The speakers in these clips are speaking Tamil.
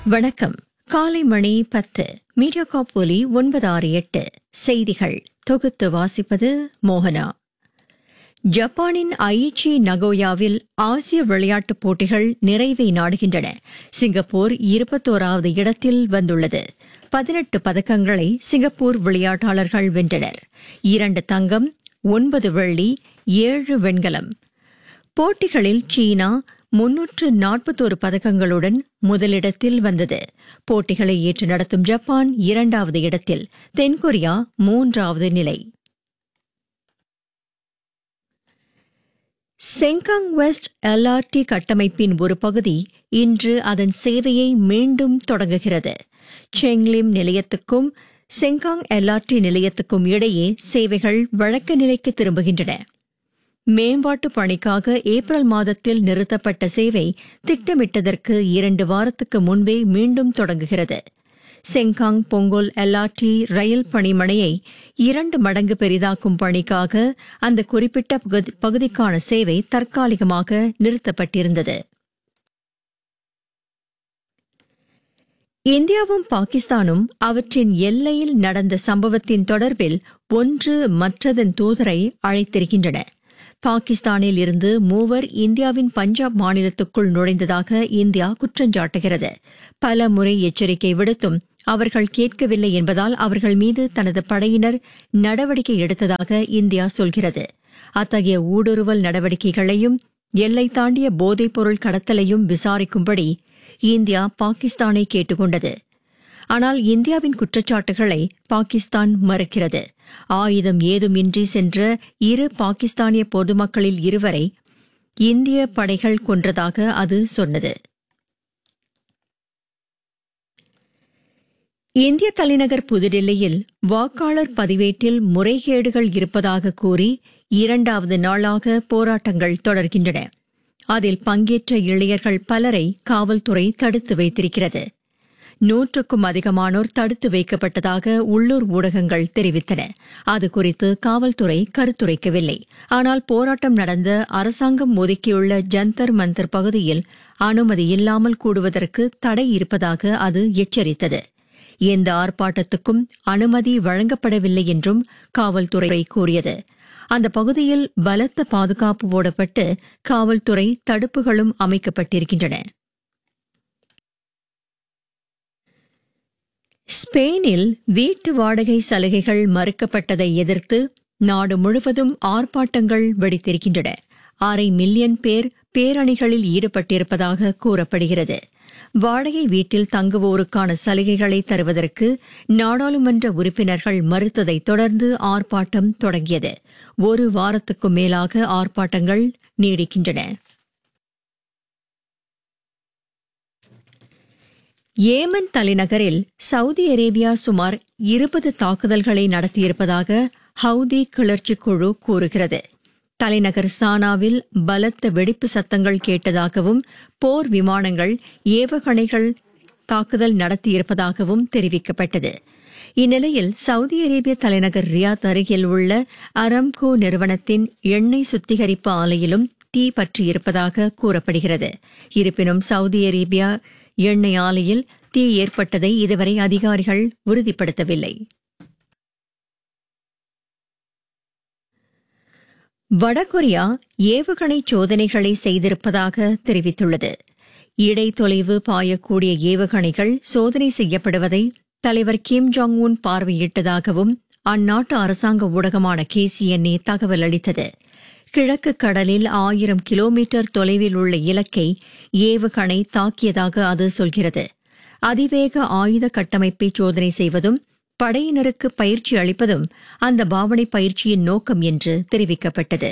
வணக்கம் காலை மணி பத்து மீடியா காப்போலி ஒன்பது ஆறு எட்டு செய்திகள் தொகுத்து வாசிப்பது மோகனா ஜப்பானின் ஐச்சி நகோயாவில் ஆசிய விளையாட்டுப் போட்டிகள் நிறைவை நாடுகின்றன சிங்கப்பூர் இருபத்தோராவது இடத்தில் வந்துள்ளது பதினெட்டு பதக்கங்களை சிங்கப்பூர் விளையாட்டாளர்கள் வென்றனர் இரண்டு தங்கம் ஒன்பது வெள்ளி ஏழு வெண்கலம் போட்டிகளில் சீனா முன்னூற்று நாற்பத்தோரு பதக்கங்களுடன் முதலிடத்தில் வந்தது போட்டிகளை ஏற்று நடத்தும் ஜப்பான் இரண்டாவது இடத்தில் தென்கொரியா மூன்றாவது நிலை செங்காங் வெஸ்ட் எல்ஆர்டி கட்டமைப்பின் ஒரு பகுதி இன்று அதன் சேவையை மீண்டும் தொடங்குகிறது செங்லிம் நிலையத்துக்கும் செங்காங் எல்ஆர்டி நிலையத்துக்கும் இடையே சேவைகள் வழக்க நிலைக்கு திரும்புகின்றன மேம்பாட்டு பணிக்காக ஏப்ரல் மாதத்தில் நிறுத்தப்பட்ட சேவை திட்டமிட்டதற்கு இரண்டு வாரத்துக்கு முன்பே மீண்டும் தொடங்குகிறது செங்காங் பொங்கல் எல்ஆர்டி ரயில் பணிமனையை இரண்டு மடங்கு பெரிதாக்கும் பணிக்காக அந்த குறிப்பிட்ட பகுதி- பகுதிக்கான சேவை தற்காலிகமாக நிறுத்தப்பட்டிருந்தது இந்தியாவும் பாகிஸ்தானும் அவற்றின் எல்லையில் நடந்த சம்பவத்தின் தொடர்பில் ஒன்று மற்றதன் தூதரை அழைத்திருக்கின்றன பாகிஸ்தானில் இருந்து மூவர் இந்தியாவின் பஞ்சாப் மாநிலத்துக்குள் நுழைந்ததாக இந்தியா குற்றஞ்சாட்டுகிறது பல முறை எச்சரிக்கை விடுத்தும் அவர்கள் கேட்கவில்லை என்பதால் அவர்கள் மீது தனது படையினர் நடவடிக்கை எடுத்ததாக இந்தியா சொல்கிறது அத்தகைய ஊடுருவல் நடவடிக்கைகளையும் எல்லை தாண்டிய போதைப்பொருள் கடத்தலையும் விசாரிக்கும்படி இந்தியா பாகிஸ்தானை கேட்டுக்கொண்டது ஆனால் இந்தியாவின் குற்றச்சாட்டுகளை பாகிஸ்தான் மறுக்கிறது ஆயுதம் ஏதுமின்றி சென்ற இரு பாகிஸ்தானிய பொதுமக்களில் இருவரை இந்திய படைகள் கொன்றதாக அது சொன்னது இந்திய தலைநகர் புதுடில்லியில் வாக்காளர் பதிவேட்டில் முறைகேடுகள் இருப்பதாக கூறி இரண்டாவது நாளாக போராட்டங்கள் தொடர்கின்றன அதில் பங்கேற்ற இளைஞர்கள் பலரை காவல்துறை தடுத்து வைத்திருக்கிறது நூற்றுக்கும் அதிகமானோர் தடுத்து வைக்கப்பட்டதாக உள்ளூர் ஊடகங்கள் தெரிவித்தன அது குறித்து காவல்துறை கருத்துரைக்கவில்லை ஆனால் போராட்டம் நடந்த அரசாங்கம் ஒதுக்கியுள்ள ஜந்தர் மந்தர் பகுதியில் அனுமதி இல்லாமல் கூடுவதற்கு தடை இருப்பதாக அது எச்சரித்தது எந்த ஆர்ப்பாட்டத்துக்கும் அனுமதி வழங்கப்படவில்லை என்றும் காவல்துறை கூறியது அந்த பகுதியில் பலத்த பாதுகாப்பு போடப்பட்டு காவல்துறை தடுப்புகளும் அமைக்கப்பட்டிருக்கின்றன ஸ்பெயினில் வீட்டு வாடகை சலுகைகள் மறுக்கப்பட்டதை எதிர்த்து நாடு முழுவதும் ஆர்ப்பாட்டங்கள் வெடித்திருக்கின்றன அரை மில்லியன் பேர் பேரணிகளில் ஈடுபட்டிருப்பதாக கூறப்படுகிறது வாடகை வீட்டில் தங்குவோருக்கான சலுகைகளை தருவதற்கு நாடாளுமன்ற உறுப்பினர்கள் மறுத்ததைத் தொடர்ந்து ஆர்ப்பாட்டம் தொடங்கியது ஒரு வாரத்துக்கும் மேலாக ஆர்ப்பாட்டங்கள் நீடிக்கின்றன ஏமன் தலைநகரில் சவுதி அரேபியா சுமார் இருபது தாக்குதல்களை நடத்தியிருப்பதாக ஹவுதி கிளர்ச்சி குழு கூறுகிறது தலைநகர் சானாவில் பலத்த வெடிப்பு சத்தங்கள் கேட்டதாகவும் போர் விமானங்கள் ஏவுகணைகள் தாக்குதல் நடத்தியிருப்பதாகவும் தெரிவிக்கப்பட்டது இந்நிலையில் சவுதி அரேபிய தலைநகர் ரியாத் அருகில் உள்ள அரம்கோ நிறுவனத்தின் எண்ணெய் சுத்திகரிப்பு ஆலையிலும் தீ பற்றியிருப்பதாக கூறப்படுகிறது இருப்பினும் சவுதி அரேபியா எண்ணெய் ஆலையில் தீ ஏற்பட்டதை இதுவரை அதிகாரிகள் உறுதிப்படுத்தவில்லை வடகொரியா ஏவுகணை சோதனைகளை செய்திருப்பதாக தெரிவித்துள்ளது இடைத்தொலைவு பாயக்கூடிய ஏவுகணைகள் சோதனை செய்யப்படுவதை தலைவர் கிம் ஜாங் உன் பார்வையிட்டதாகவும் அந்நாட்டு அரசாங்க ஊடகமான கேசிஎன்ஏ தகவல் அளித்தது கிழக்கு கடலில் ஆயிரம் கிலோமீட்டர் தொலைவில் உள்ள இலக்கை ஏவுகணை தாக்கியதாக அது சொல்கிறது அதிவேக ஆயுத கட்டமைப்பை சோதனை செய்வதும் படையினருக்கு பயிற்சி அளிப்பதும் அந்த பாவனை பயிற்சியின் நோக்கம் என்று தெரிவிக்கப்பட்டது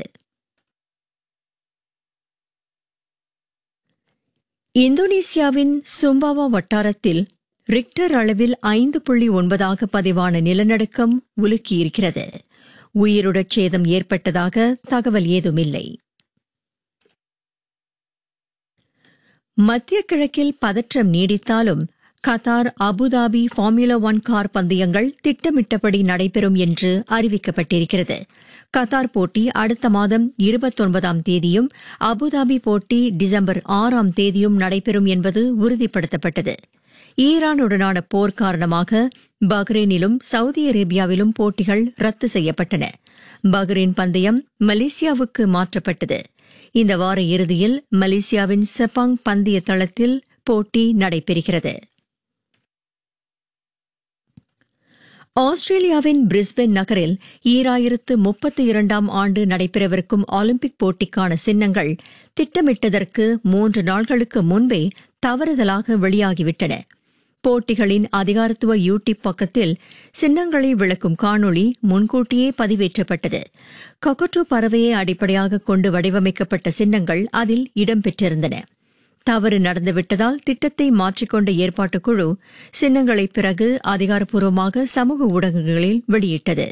இந்தோனேசியாவின் சும்பாவா வட்டாரத்தில் ரிக்டர் அளவில் ஐந்து புள்ளி ஒன்பதாக பதிவான நிலநடுக்கம் உலுக்கியிருக்கிறது உயிருடச் சேதம் ஏற்பட்டதாக தகவல் ஏதுமில்லை மத்திய கிழக்கில் பதற்றம் நீடித்தாலும் Qatar Abu Dhabi Formula One car பந்தயங்கள் திட்டமிட்டபடி நடைபெறும் என்று அறிவிக்கப்பட்டிருக்கிறது கத்தார் போட்டி அடுத்த மாதம் இருபத்தொன்பதாம் தேதியும் அபுதாபி போட்டி டிசம்பர் ஆறாம் தேதியும் நடைபெறும் என்பது உறுதிப்படுத்தப்பட்டது ஈரானுடனான போர் காரணமாக பஹ்ரைனிலும் சவுதி அரேபியாவிலும் போட்டிகள் ரத்து செய்யப்பட்டன பஹ்ரைன் பந்தயம் மலேசியாவுக்கு மாற்றப்பட்டது இந்த வார இறுதியில் மலேசியாவின் செப்பாங் பந்தய தளத்தில் போட்டி நடைபெறுகிறது ஆஸ்திரேலியாவின் பிரிஸ்பென் நகரில் ஈராயிரத்து முப்பத்தி இரண்டாம் ஆண்டு நடைபெறவிருக்கும் ஒலிம்பிக் போட்டிக்கான சின்னங்கள் திட்டமிட்டதற்கு மூன்று நாட்களுக்கு முன்பே தவறுதலாக வெளியாகிவிட்டன போட்டிகளின் அதிகாரத்துவ யூடியூப் பக்கத்தில் சின்னங்களை விளக்கும் காணொளி முன்கூட்டியே பதிவேற்றப்பட்டது கொக்கட்டோ பறவையை அடிப்படையாக கொண்டு வடிவமைக்கப்பட்ட சின்னங்கள் அதில் இடம்பெற்றிருந்தன தவறு நடந்துவிட்டதால் திட்டத்தை மாற்றிக்கொண்ட ஏற்பாட்டுக் குழு சின்னங்களை பிறகு அதிகாரப்பூர்வமாக சமூக ஊடகங்களில் வெளியிட்டது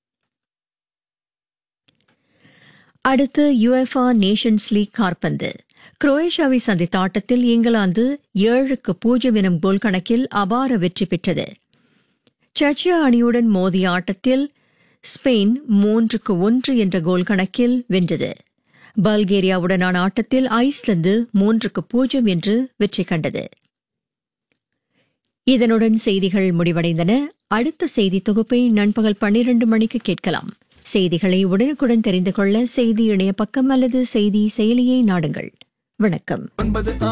அடுத்து யுஎஃப்ஆ நேஷன்ஸ் லீக் கார்பந்து குரோவேஷியாவை சந்தித்த ஆட்டத்தில் இங்கிலாந்து ஏழுக்கு பூஜ்ஜியம் எனும் கோல் கணக்கில் அபார வெற்றி பெற்றது சர்ச்சியா அணியுடன் மோதிய ஆட்டத்தில் ஸ்பெயின் மூன்றுக்கு ஒன்று என்ற கோல் கணக்கில் வென்றது பல்கேரியாவுடனான ஆட்டத்தில் ஐஸ்லாந்து மூன்றுக்கு பூஜ்ஜியம் என்று வெற்றி கண்டது இதனுடன் செய்திகள் முடிவடைந்தன அடுத்த செய்தி தொகுப்பை நண்பகல் பன்னிரண்டு மணிக்கு கேட்கலாம் செய்திகளை உடனுக்குடன் தெரிந்து கொள்ள செய்தி இணைய பக்கம் அல்லது செய்தி செயலியை நாடுங்கள் வணக்கம் ஒன்பது